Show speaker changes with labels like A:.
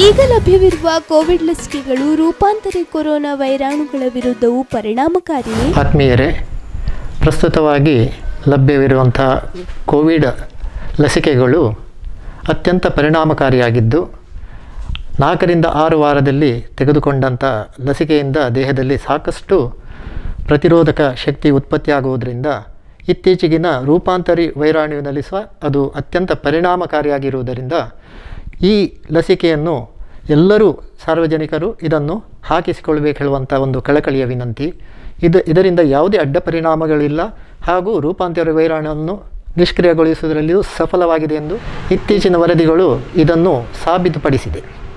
A: ಈಗ ಲಭ್ಯವಿರುವ ಕೋವಿಡ್ ಲಸಿಕೆಗಳು ರೂಪಾಂತರಿ ಕೊರೋನಾ ವೈರಾಣುಗಳ ವಿರುದ್ಧವೂ ಪರಿಣಾಮಕಾರಿಯೇ
B: ಆತ್ಮೀಯರೇ ಪ್ರಸ್ತುತವಾಗಿ ಲಭ್ಯವಿರುವಂಥ ಕೋವಿಡ್ ಲಸಿಕೆಗಳು ಅತ್ಯಂತ ಪರಿಣಾಮಕಾರಿಯಾಗಿದ್ದು ನಾಲ್ಕರಿಂದ ಆರು ವಾರದಲ್ಲಿ ತೆಗೆದುಕೊಂಡಂಥ ಲಸಿಕೆಯಿಂದ ದೇಹದಲ್ಲಿ ಸಾಕಷ್ಟು ಪ್ರತಿರೋಧಕ ಶಕ್ತಿ ಉತ್ಪತ್ತಿಯಾಗುವುದರಿಂದ ಇತ್ತೀಚೆಗಿನ ರೂಪಾಂತರಿ ವೈರಾಣುವಿನಲ್ಲಿ ಸಹ ಅದು ಅತ್ಯಂತ ಪರಿಣಾಮಕಾರಿಯಾಗಿರುವುದರಿಂದ ಈ ಲಸಿಕೆಯನ್ನು ಎಲ್ಲರೂ ಸಾರ್ವಜನಿಕರು ಇದನ್ನು ಹಾಕಿಸಿಕೊಳ್ಬೇಕು ಹೇಳುವಂಥ ಒಂದು ಕಳಕಳಿಯ ವಿನಂತಿ ಇದು ಇದರಿಂದ ಯಾವುದೇ ಅಡ್ಡ ಪರಿಣಾಮಗಳಿಲ್ಲ ಹಾಗೂ ರೂಪಾಂತರ ವೈರಾಣುವನ್ನು ನಿಷ್ಕ್ರಿಯಗೊಳಿಸುವುದರಲ್ಲಿಯೂ ಸಫಲವಾಗಿದೆ ಎಂದು ಇತ್ತೀಚಿನ ವರದಿಗಳು ಇದನ್ನು ಸಾಬೀತುಪಡಿಸಿದೆ